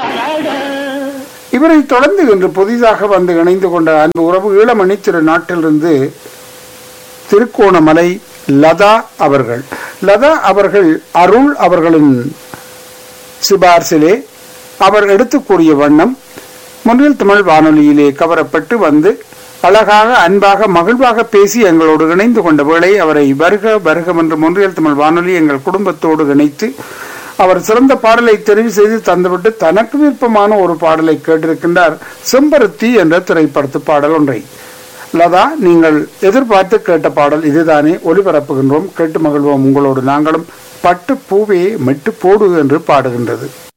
இவரை தொடர்ந்து இன்று புதிதாக வந்து இணைந்து கொண்ட அன்பு உறவு ஈழமணி திரு நாட்டிலிருந்து திருக்கோணமலை லதா அவர்கள் லதா அவர்கள் அருள் அவர்களின் சிபார்சிலே அவர் எடுத்துக்கூடிய வண்ணம் முன்னில் தமிழ் வானொலியிலே கவரப்பட்டு வந்து அழகாக அன்பாக மகிழ்வாக பேசி எங்களோடு இணைந்து கொண்ட வேளை அவரை வருக வருகம் என்று முன்றியல் தமிழ் வானொலி எங்கள் குடும்பத்தோடு இணைத்து அவர் சிறந்த பாடலை தெரிவு செய்து தந்துவிட்டு தனக்கு விருப்பமான ஒரு பாடலை கேட்டிருக்கின்றார் செம்பருத்தி என்ற திரைப்படத்து பாடல் ஒன்றை லதா நீங்கள் எதிர்பார்த்து கேட்ட பாடல் இதுதானே ஒளிபரப்புகின்றோம் கேட்டு மகிழ்வோம் உங்களோடு நாங்களும் பட்டு பூவே மெட்டு போடு என்று பாடுகின்றது